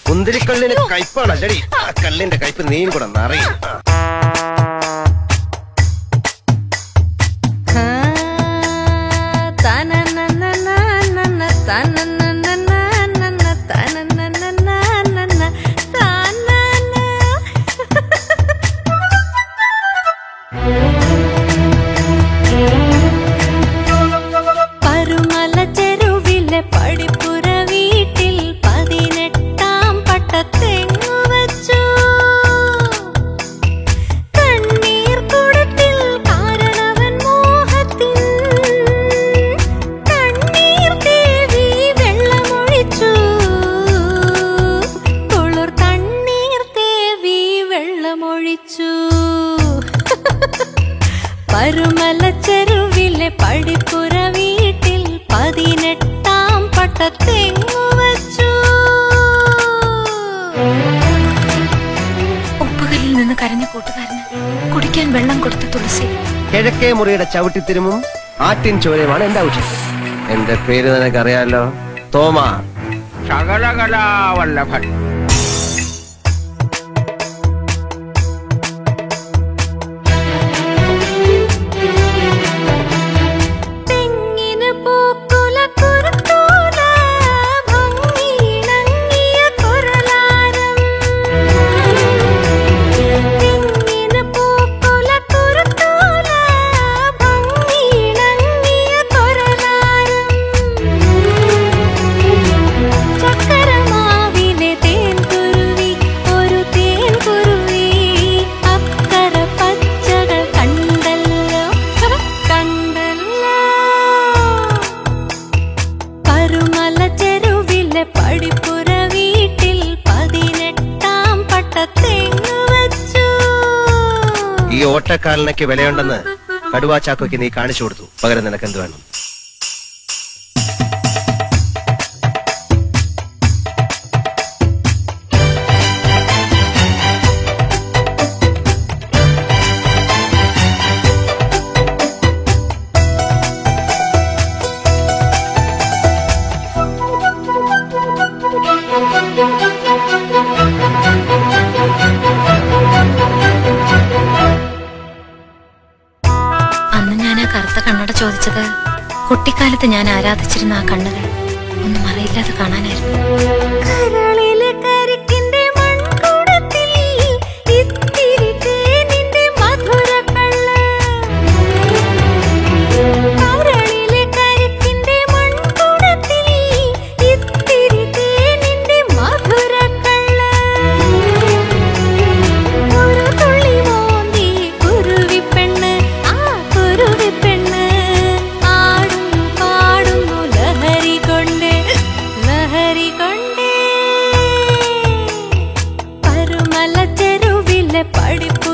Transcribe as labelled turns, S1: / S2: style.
S1: മുന്തിരിക്കള്ളിന് കയ്പാണ് അല്ലടി ആ കല്ലിന്റെ കയ്പ് നീയും കൂടെ നിറയും
S2: പരുമല ചെരുവിലെ പടിപ്പുര വീട്ടിൽ പതിനെട്ടാം പട്ടത്തെങ്ങു വച്ചു കണ്ണീർ കുടത്തിൽ കാരണവൻ മോഹത്തിൻ കണ്ണീർ തേവി വെള്ളമൊഴിച്ചു കുളിർ കണ്ണീർ തേവി വെള്ളമൊഴിച്ചു പരുമല ചെരുവിലെ പടിപ്പുര വീട്ടിൽ പതിനെട്ടാം പട്ടത്തെങ്ങു വച്ചു
S3: ഉപ്പുകല്ലിൽ നിന്ന് കരഞ്ഞ കൂട്ടുകാരന് കുടിക്കാൻ വെള്ളം കൊടുത്ത തുളസി
S1: കിഴക്കേ മുറിയുടെ ചവിട്ടിത്തിരുമും ആട്ടിൻ ചോരയുമാണ് എന്റെ ഔഷധം എന്റെ പേര് നിനക്കറിയാലോ തോമ
S4: ശകലകലാവല്ലഭൻ
S2: തെങ്ങിന് പൂക്കുല കുരുത്തോല ഭംഗിയിണങ്ങിയ കുരലാരം തെങ്ങിന് പൂക്കുല കുരുത്തോല ഭംഗിയിണങ്ങിയ കുരലാരം ചക്കരമാവിലെ തേൻകുരുവി ഒരു തേൻകുരുവി അക്കര പച്ചകൾ കണ്ടല്ലോ കണ്ടല്ലോ പരുമല ചെരുവിലെ പടിപ്പുര വീട്ടിൽ പതിനെട്ടാം പട്ടത്തെങ്ങു വച്ചു
S1: ഈ ഓട്ടക്കാലനയ്ക്ക് വിലയുണ്ടെന്ന് കടുവാ ചാക്കോയ്ക്ക് നീ കാണിച്ചു കൊടുത്തു പകരം നിനക്ക് എന്ത് വേണം
S3: അന്ന് ഞാൻ ആ കറുത്ത കണ്ണട ചോദിച്ചത് കുട്ടിക്കാലത്ത് ഞാൻ ആരാധിച്ചിരുന്ന ആ കണ്ണുകൾ ഒന്നും അറിയില്ലാതെ കാണാനായിരുന്നു
S2: കരളിലെ കരിക്കിന്റെ മൺകുടത്തിൽ ഇത്തിരി തേനിന്റെ മധുരക്കള്ള്. കരളിലെ കരിക്കിന്റെ മൺകുടത്തിൽ ഇത്തിരി തേനിന്റെ മധുരക്കള്ള്. ഒരു തുള്ളി മോന്തി കുരുവിപ്പെണ്ണ്, ആ കുരുവിപ്പെണ്ണ് ആടുന്നു പാടുന്നു ലഹരി കൊണ്ട് ലഹരി കൊണ്ട് പരുമല ചെരുവിലെ പടിപ്പു